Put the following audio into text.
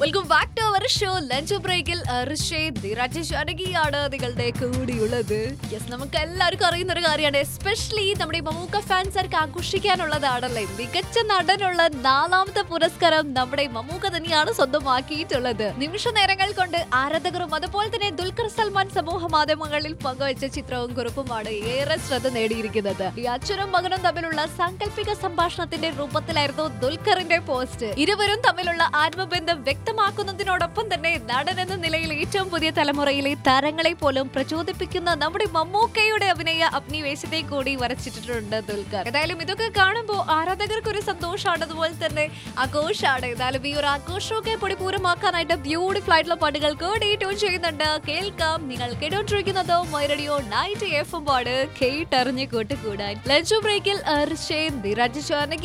welcome back to our show lunch ബ്രേക്കിൽ ആണ് നിങ്ങളുടെ കൂടിയുള്ളത് യെസ് നമുക്ക് എല്ലാവർക്കും അറിയുന്ന ഒരു കാര്യമാണ് എസ്പെഷ്യലി നമ്മുടെ ഈ മമ്മൂക്ക ഫാൻസർക്ക് ആഘോഷിക്കാനുള്ളതാണല്ലേ മികച്ച നടനുള്ള നാലാമത്തെ പുരസ്കാരം നമ്മുടെ മമ്മൂക്ക തന്നെയാണ് സ്വന്തമാക്കിയിട്ടുള്ളത് നിമിഷ നേരങ്ങൾ കൊണ്ട് ആരാധകരും അതുപോലെ തന്നെ ദുൽഖർ സൽമാൻ സമൂഹ മാധ്യമങ്ങളിൽ പങ്കുവച്ച ചിത്രവും കുറിപ്പുമാണ് ഏറെ ശ്രദ്ധ നേടിയിരിക്കുന്നത് ഈ അച്ഛനും മകനും തമ്മിലുള്ള സാങ്കല്പിക സംഭാഷണത്തിന്റെ രൂപത്തിലായിരുന്നു ദുൽഖറിന്റെ പോസ്റ്റ് ഇരുവരും തമ്മിലുള്ള ആത്മബന്ധം വ്യക്തമാക്കുന്നതിനോടൊപ്പം തന്നെ നടൻ എന്ന നിലയിൽ ഏറ്റവും പുതിയ തലമുറയിലെ താരങ്ങളെ പോലും പ്രചോദിപ്പിക്കുന്ന നമ്മുടെ മമ്മൂക്കയുടെ അഭിനയ അഭിനിവേശത്തെ കൂടി വരച്ചിട്ടുണ്ട് ദുൽഖർ ഏതായാലും ഇതൊക്കെ കാണുമ്പോൾ ആരാധകർക്ക് ഒരു സന്തോഷമാണ് അതുപോലെ തന്നെ ആഘോഷമാണ് ഏതായാലും ഈ ഒരു ആഘോഷമൊക്കെ പൊടിപൂരമാക്കാനായിട്ട് ബ്യൂട്ടിഫുൾ ആയിട്ടുള്ള പാട്ടുകൾ കൂടി ട്യൂൺ ചെയ്യുന്നുണ്ട് കേൾക്കാം നിങ്ങൾ കേട്ടോണ്ടിരിക്കുന്നത് മൈറഡിയോ നൈറ്റ് എഫ് എം പാട് കേട്ടറിഞ്ഞ് കൂട്ടുകൂടാൻ ലഞ്ച് ബ്രേക്കിൽ അർഷേ നിരജ്